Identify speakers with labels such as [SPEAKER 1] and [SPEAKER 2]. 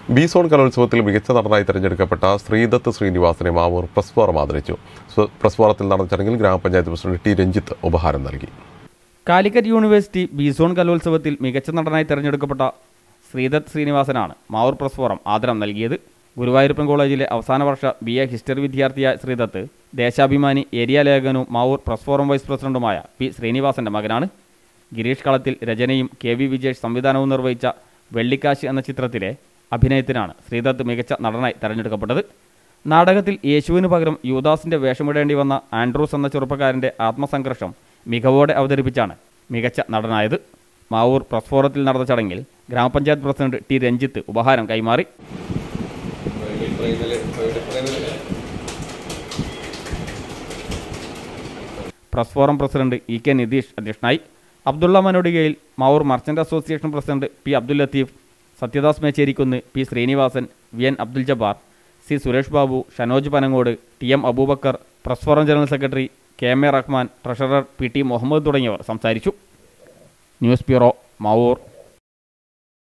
[SPEAKER 1] B zone കലോത്സവത്തിൽ മികച്ച നടനായി തെരഞ്ഞെടുക്കപ്പെട്ട ശ്രീദത്ത് ശ്രീനിവാസനെ മാവൂർ പ്രസ് ഫോറം ആദരിച്ചു സ്വ- പ്രസ് ഫോറത്തിൽ നടന്ന ചടങ്ങിൽ ഗ്രാമപഞ്ചായത്ത് പ്രസിഡന്റ് ടി രഞ്ജിത്ത് ഉപഹാരം നൽകി
[SPEAKER 2] കാലിക്കറ്റ് യൂണിവേഴ്സിറ്റി ബിസോൺ കലോത്സവത്തിൽ മികച്ച നടനായി തെരഞ്ഞെടുക്കപ്പെട്ട ശ്രീദത്ത് ശ്രീനിവാസനാണ് മാവൂർ പ്രസ് ഫോറം ആദരം നൽകിയത് ഗുരുവായൂരപ്പൻ കോളേജിലെ അവസാന വർഷ ബി എ ഹിസ്റ്ററി വിദ്യാർത്ഥിയായ ശ്രീദത്ത് ദേശാഭിമാനി ഏരിയ ലേഖനവും മാവൂർ പ്രസ് ഫോറം വൈസ് പ്രസിഡന്റുമായ പി ശ്രീനിവാസന്റെ മകനാണ് ഗിരീഷ് കളത്തിൽ രചനയും കെ വി വിജേഷ് സംവിധാനവും നിർവഹിച്ച വെള്ളിക്കാശ് എന്ന ചിത്രത്തിലെ അഭിനയത്തിനാണ് ശ്രീദത്ത് മികച്ച നടനായി തെരഞ്ഞെടുക്കപ്പെട്ടത് നാടകത്തിൽ യേശുവിന് പകരം യൂദാസിന്റെ വേഷമിടേണ്ടി വന്ന ആൻഡ്രൂസ് എന്ന ചെറുപ്പക്കാരന്റെ ആത്മസംഘർഷം മികവോടെ അവതരിപ്പിച്ചാണ് മികച്ച നടനായത് മാവൂർ പ്രസ് ഫോറത്തിൽ നടന്ന ചടങ്ങിൽ ഗ്രാമപഞ്ചായത്ത് പ്രസിഡന്റ് ടി രഞ്ജിത്ത് ഉപഹാരം കൈമാറി press forum president E K Nitheesh അധ്യക്ഷനായി അബ്ദുള്ള മനോടികയിൽ Mavoor merchant association president P Abdul Latheef Sathyadas Mecherikunnu P Sreenivasan V N Abdul Jabbar C Suresh Babu Shanoj Panangode T M Aboobacker press forum general secretary K M A Rahman treasurer P T Muhammad തുടങ്ങിയവർ സംസാരിച്ചു ന്യൂസ് ബ്യൂറോ മാവൂർ